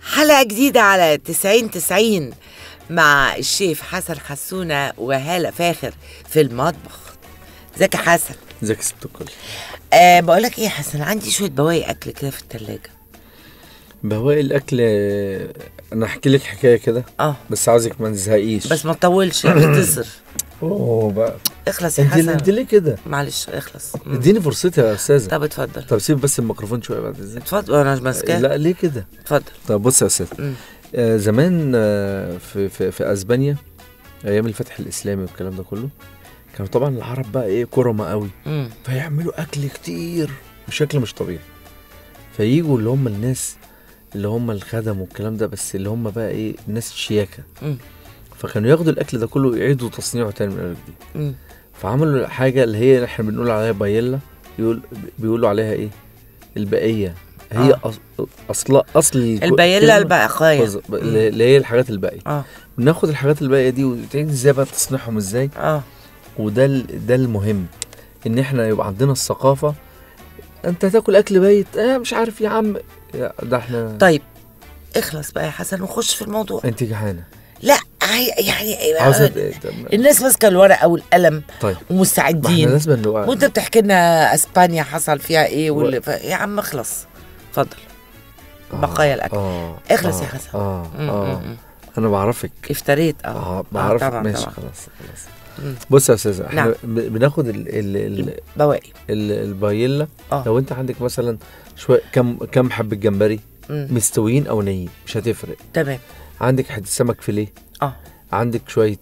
حلقة جديدة على 90 90 مع الشيف حسن حسونة وهالة فاخر في المطبخ ازيك يا حسن ازيك يا ست الكل أه بقول لك ايه يا حسن عندي شوية بواقي اكل كده في التلاجة بواقي الاكل آه، انا احكي لك حكايه كده اه بس عاوزك ما تزهقيش بس ما تطولش يعني تصر اوه بقى اخلص يا انت حسن انت ليه كده معلش اخلص مم. اديني فرصتي يا استاذه طب اتفضل طب سيب بس الميكروفون شويه بعد اذنك اتفضل انا ماسكاه لا ليه كده اتفضل طب بص يا استاذ مم. آه زمان آه في في في اسبانيا ايام الفتح الاسلامي والكلام ده كله كانوا طبعا العرب بقى ايه كرمه قوي مم. فيعملوا اكل كتير بشكل مش طبيعي فييجوا اللي هم الناس اللي هم الخدم والكلام ده بس اللي هم بقى ايه الناس الشياكه مم. فكانوا ياخدوا الاكل ده كله يعيدوا تصنيعه تاني من اول وجديد مم. فعملوا حاجه اللي هي احنا بنقول عليها بايلا يقول بيقولوا عليها ايه البقيه هي آه. أص- اصل اصل الك- البايلا كلمة- البقايا بز- ب- اللي هي الحاجات الباقيه اه بناخد الحاجات الباقيه دي وتعيد ازاي بقى تصنيعهم ازاي اه وده ال- ده المهم ان احنا يبقى عندنا الثقافه انت هتاكل اكل بايت اه مش عارف يا عم يا ده احنا طيب اخلص بقى يا حسن وخش في الموضوع انت جعانه لا عاي- يعني عاوزه آه، الناس ماسكه الورقه والقلم طيب ما احنا ومستعدين لازم نوع وانت بتحكي لنا اسبانيا حصل فيها ايه واللي ف... يا عم اخلص اتفضل بقايا الاكل اه اخلص آه، يا حسن. اه مم، اه مم، مم. انا بعرفك افتريت اه, اه بعرفك طبعا ماشي طبعا خلاص خلاص مم. بص يا استاذه احنا نعم. ب- بناخد ال ال ال بواقي ال البايلا اه لو انت عندك مثلا شويه كم كم حبه جمبري مم. مستويين او نيين مش هتفرق تمام عندك حته سمك فيليه اه عندك شويه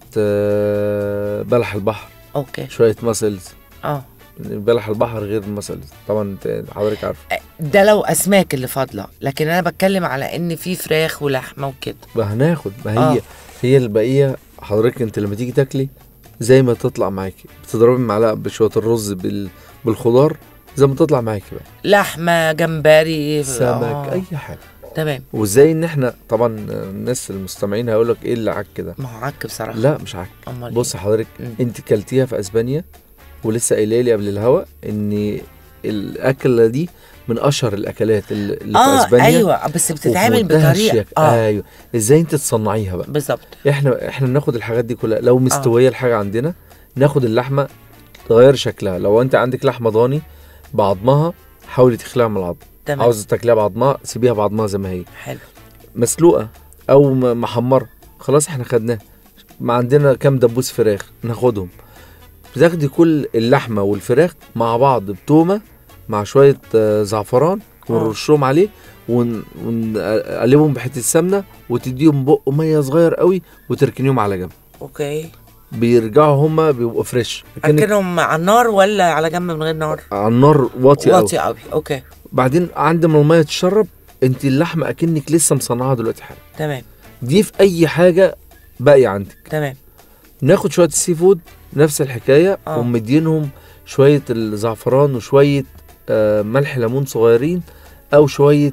آه، بلح البحر اوكي شويه ماسلز اه بلح البحر غير الماسلز طبعا انت حضرتك عارف ده لو اسماك اللي فاضله لكن انا بتكلم على ان في فراخ ولحمه وكده ما هناخد ما هي آه. آه. هي البقيه حضرتك انت لما تيجي تاكلي زي ما تطلع معاكي بتضربي معلقه بشويه الرز بال بالخضار زي ما تطلع معاكي بقى لحمه جمبري سمك آه. اي حاجه تمام وازاي ان احنا طبعا الناس المستمعين هيقول لك ايه اللي عك كده ما هو عك بصراحه لا مش عك امال بص حضرتك مم. انت كلتيها في اسبانيا ولسه قايله لي قبل الهوا ان الاكله دي من اشهر الاكلات اللي اللي اه في اسبانيا ايوه بس وفي بتتعمل منتهى بطريقه الشياكة. اه ايوه ازاي انت تصنعيها بقى بالظبط احنا احنا بناخد الحاجات دي كلها لو مستويه الحاجه عندنا ناخد اللحمه تغير شكلها لو انت عندك لحمه ضاني بعضمها حاولي تخلعها من العظم تمام عاوزه تاكليها بعضمها سيبيها بعضمها زي ما هي حلو مسلوقه او م- محمره خلاص احنا خدناها ما عندنا كام دبوس فراخ ناخدهم بتاخدي كل اللحمه والفراخ مع بعض بتومه مع شويه آه، زعفران ونرشهم عليه ون- ونقلبهم بحته سمنه وتديهم بق ميه صغير قوي وتركنيهم على جنب اوكي بيرجعوا هما بيبقوا فريش كأنك اكلهم على النار ولا على جنب من غير نار على النار واطي قوي واطي قوي اوكي بعدين عند ما الميه تشرب انت اللحمه اكنك لسه مصنعاها دلوقتي حالا تمام دي في اي حاجه باقيه عندك تمام ناخد شويه السي فود نفس الحكايه آه. ومدينهم شويه الزعفران وشويه آه ملح ليمون صغيرين او شويه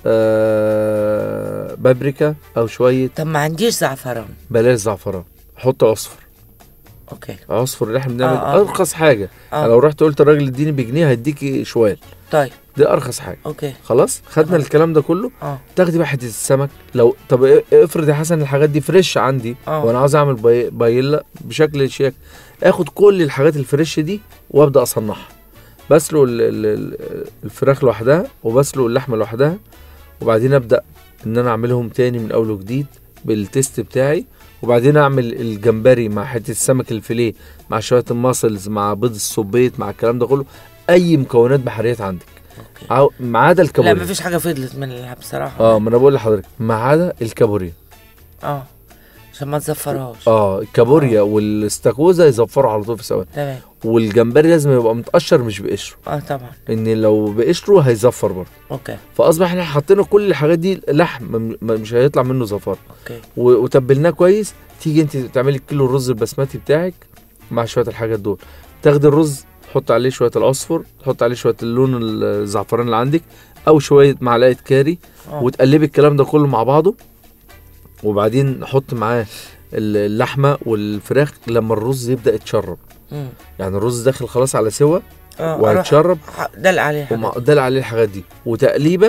آه بابريكا او شويه طب ما عنديش زعفران بلاش زعفران حط عصفر اوكي عصفر اللي احنا بنعمل آه، آه. ارخص حاجه اه لو رحت قلت الراجل اديني بجنيه هيديكي شوال طيب دي ارخص حاجه اوكي خلاص خدنا آه. الكلام ده كله اه تاخدي بقى حته السمك لو طب إيه- افرض يا حسن الحاجات دي فريش عندي آه. وانا عاوز اعمل باي... بايلا بشكل شيك اخد كل الحاجات الفريش دي وابدا اصنعها بسلق ال... ال... ال- الفراخ لوحدها وبسلق اللحمه لوحدها وبعدين ابدا ان انا اعملهم تاني من اول وجديد بالتيست بتاعي وبعدين اعمل الجمبري مع حته السمك الفيليه مع شويه الماسلز مع بيض السبيط مع الكلام ده كله اي مكونات بحريات عندك اوكي عاو- ما عدا لا الكابوريا مفيش حاجه فضلت من اللعب بصراحه اه ما انا بقول لحضرتك ما عدا الكابوريا اه عشان ما تزفرهاش اه الكابوريا والاستاكوزا يزفروا على طول في ثواني تمام والجمبري لازم يبقى متقشر مش بقشره اه طبعا ان لو بقشره هيزفر برضه اوكي فاصبح احنا حطينا كل الحاجات دي لحم م- م- مش هيطلع منه زفار اوكي و- وتبلناه كويس تيجي انت تعملي كيلو الرز البسمتي بتاعك مع شويه الحاجات دول تاخدي الرز تحط عليه شويه العصفر تحط عليه شويه اللون الزعفران اللي عندك او شويه معلقه كاري اه وتقلبي الكلام ده كله مع بعضه وبعدين نحط معاه اللحمه والفراخ لما الرز يبدا يتشرب مم. يعني الرز داخل خلاص على سوا اه وهيتشرب أروح دلق عليه حاجة. ومعدل عليه الحاجات دي وتقليبه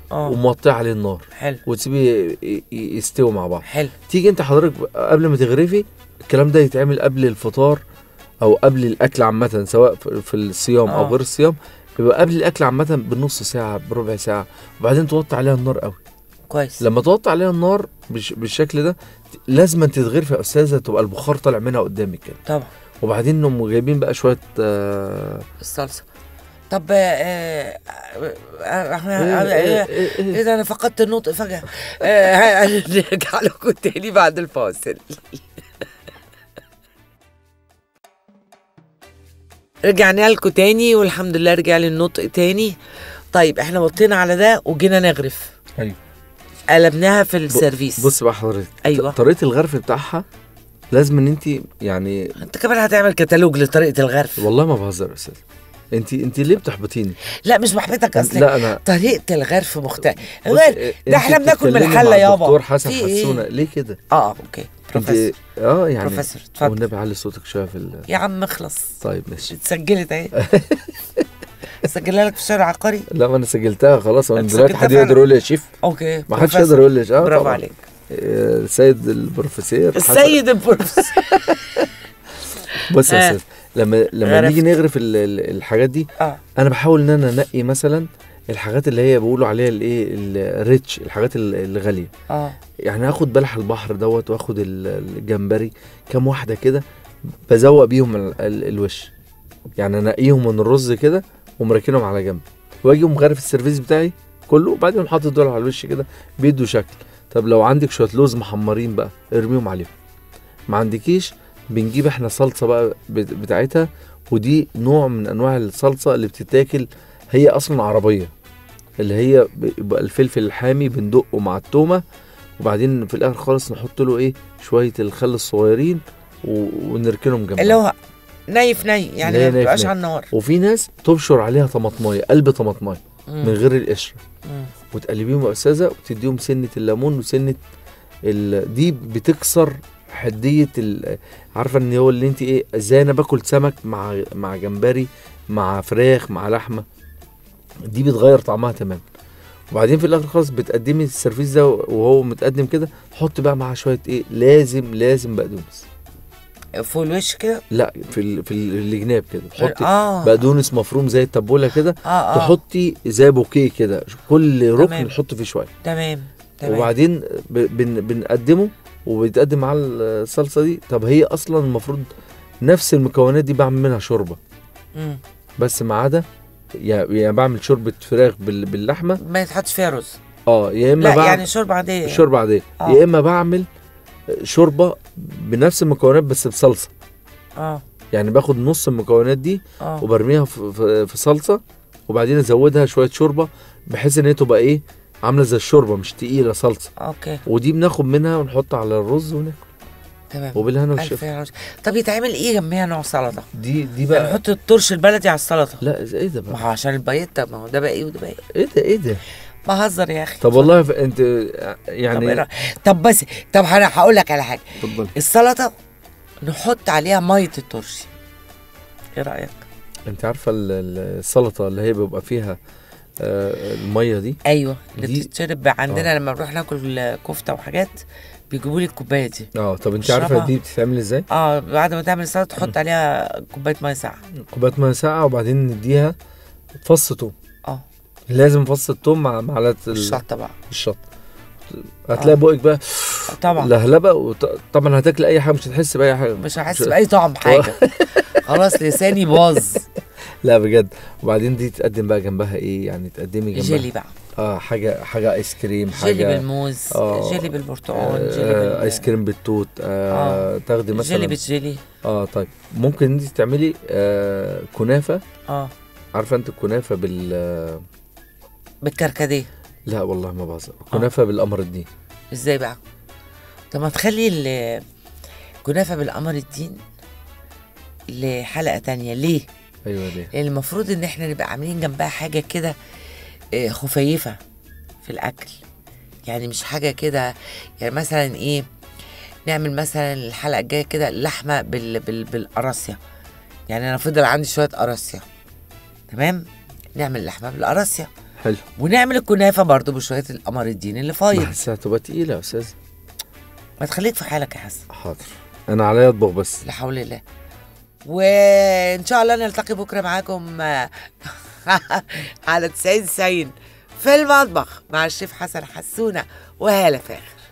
اه وموطيه عليه النار حلو وتسيبيه ي- ي- يستووا مع بعض حلو تيجي انت حضرتك قبل ما تغرفي الكلام ده يتعمل قبل الفطار او قبل الاكل عامه سواء في في الصيام او اه. غير الصيام بيبقى قبل الاكل عامه بنص ساعه بربع ساعه وبعدين توطي عليها النار قوي كويس لما توطي عليها النار بالش- بالشكل ده لازم تتغرفي يا استاذه تبقى البخار طالع منها قدامك كده طبعا وبعدين هم جايبين بقى شويه آه الصلصه طب آه، آه، آه، احنا إيه ايه إيه إيه إيه. ده انا فقدت النطق فجاه آه، نرجع لكم تاني بعد الفاصل رجعنا لكم تاني والحمد لله رجع لي النطق تاني طيب احنا وطينا على ده وجينا نغرف ايوه قلبناها في السيرفيس بص بقى حضرتك أيوة. طريقه الغرف بتاعها لازم ان انت يعني انت كمان هتعمل كتالوج لطريقه الغرف والله ما بهزر يا استاذ انت انت ليه بتحبطيني لا مش بحبطك اصلا لا انا طريقه الغرف مختلفه بص، غير انت ده احنا بناكل من بتتكلمي الحله مع يابا الدكتور حسن في إيه؟ حسونه ليه كده اه اوكي انت بروفيسور اه يعني بروفيسور اتفضل والنبي علي صوتك شويه في ال... يا عم اخلص طيب ماشي اتسجلت اهي سجلها لك في الشارع العقاري لا ما انا سجلتها خلاص انا انت دلوقتي سجلتها حد فعلا؟ يقدر يقول لي يا شيف اوكي ما حدش بروفيسور. يقدر يقول لي اه برافو طبعا. عليك آه، السيد البروفيسور حسن- السيد البروفيسور بص آه. يا استاذ لما لما عرفت. نيجي نغرف ال- ال- الحاجات دي اه انا بحاول ان انا انقي مثلا الحاجات اللي هي بيقولوا عليها الايه الريتش الحاجات ال- الغاليه اه يعني هاخد بلح البحر دوت واخد ال- الجمبري كام واحده كده بزوق بيهم ال- ال- الوش يعني انقيهم من الرز كده ومركنهم على جنب واجي مغرف السيرفيس بتاعي كله وبعدين حاطط دول على الوش كده بيدوا شكل طب لو عندك شويه لوز محمرين بقى ارميهم عليهم ما عندكيش بنجيب احنا صلصه بقى بت- بتاعتها ودي نوع من انواع الصلصه اللي بتتاكل هي اصلا عربيه اللي هي بيبقى الفلفل الحامي بندقه مع التومه وبعدين في الاخر خالص نحط له ايه شويه الخل الصغيرين و... ونركنهم جنب اللي هو نيف ني اللي يعني هي ما نيف بتبقاش ني. على النار وفي ناس تبشر عليها طماطمايه قلب طماطمايه من مم. غير القشره مم. وتقلبيهم يا استاذه وتديهم سنه الليمون وسنه ال... دي بتكسر حديه ال... عارفه ان هو اللي انت ايه ازاي انا باكل سمك مع مع جمبري مع فراخ مع لحمه دي بتغير طعمها تمام وبعدين في الاخر خالص بتقدمي السيرفيس ده وهو متقدم كده حط بقى معاه شويه ايه لازم لازم بقدونس فوق الوش كده لا في ال... في الجناب كده تحطي اه بقدونس مفروم زي التبوله كده اه اه تحطي زي بوكيه كده كل ركن تمام. نحط فيه شويه تمام تمام وبعدين ب- بن بنقدمه وبيتقدم مع الصلصه دي طب هي اصلا المفروض نفس المكونات دي بعمل منها شوربه مم. بس ما عدا يا يا بعمل شوربه فراخ بال- باللحمه ما يتحطش فيها رز اه يا اما لا بعمل يعني شوربه عاديه شوربه عاديه آه. يا اما بعمل شوربه بنفس المكونات بس بصلصه اه يعني باخد نص المكونات دي اه وبرميها في, في, في صلصه وبعدين ازودها شويه شوربه بحيث ان هي تبقى ايه عامله زي الشوربه مش تقيله صلصه اوكي ودي بناخد منها ونحط على الرز وناكل تمام وبالهنا ألف والشفا يا رجل. طب يتعمل ايه جنبيها نوع سلطه؟ دي دي بقى بقى نحط الترش البلدي على السلطه لا إز- ايه ده ما بقى هو عشان البايته ما هو ده بقى ايه وده بقى ايه ايه ده ايه ده بهزر يا اخي طب والله ف- انت طب, إيه يعني رأيك؟ طب بس طب انا هقول لك على حاجه اتفضل السلطه نحط عليها ميه الترشي ايه رايك؟ انت عارفه ال- ال- السلطه اللي هي بيبقى فيها آه، الميه دي ايوه اللي دي- بتتشرب عندنا لما نروح ناكل كفته وحاجات بيجيبوا لي الكوبايه دي اه طب انت اشربها. عارفه دي بتتعمل ازاي اه بعد ما تعمل السلطه تحط عليها كوبايه ميه ساقعه كوبايه ميه ساقعه وبعدين نديها فص توم اه لازم فص التوم مع معلقه ال- الشطه بقى الشط هتلاقي بقك بقى آه، طبعا لهلبه وط- طبعا هتاكل اي حاجه مش هتحس باي حاجه مش هحس باي طعم حاجه خلاص لساني باظ لا بجد وبعدين دي تقدم بقى جنبها ايه يعني تقدمي جنبها جيلي بقى اه حاجه حاجه ايس كريم جيلي حاجه بالموز آه. جيلي بالبرتقال آه جيلي بال... آه ايس كريم بالتوت آه, آه. تاخدي مثلا جيلي بالجيلي اه طيب ممكن انت تعملي آه كنافه اه عارفه انت الكنافه بال آه، بالكركديه لا والله ما بهزر كنافه بالقمر الدين ازاي بقى طب ما تخلي ال- كنافه بالقمر الدين لحلقه تانية ليه ايوه ليه لان المفروض ان احنا نبقى عاملين جنبها حاجه كده آه، خفيفه في الاكل يعني مش حاجه كده يعني مثلا ايه نعمل مثلا الحلقه الجايه كده لحمه بال بال بالقراصيه يعني انا فضل عندي شويه قراصيه تمام نعمل لحمه بالقراصيه حلو ونعمل الكنافه برضو بشويه القمر الدين اللي فايض بس هتبقى تقيله يا استاذ ما تخليك في حالك يا حسن حاضر انا عليا اطبخ بس لا حول الله وان شاء الله نلتقي بكره معاكم على 90 90 في المطبخ مع الشيف حسن حسونه وهاله فاخر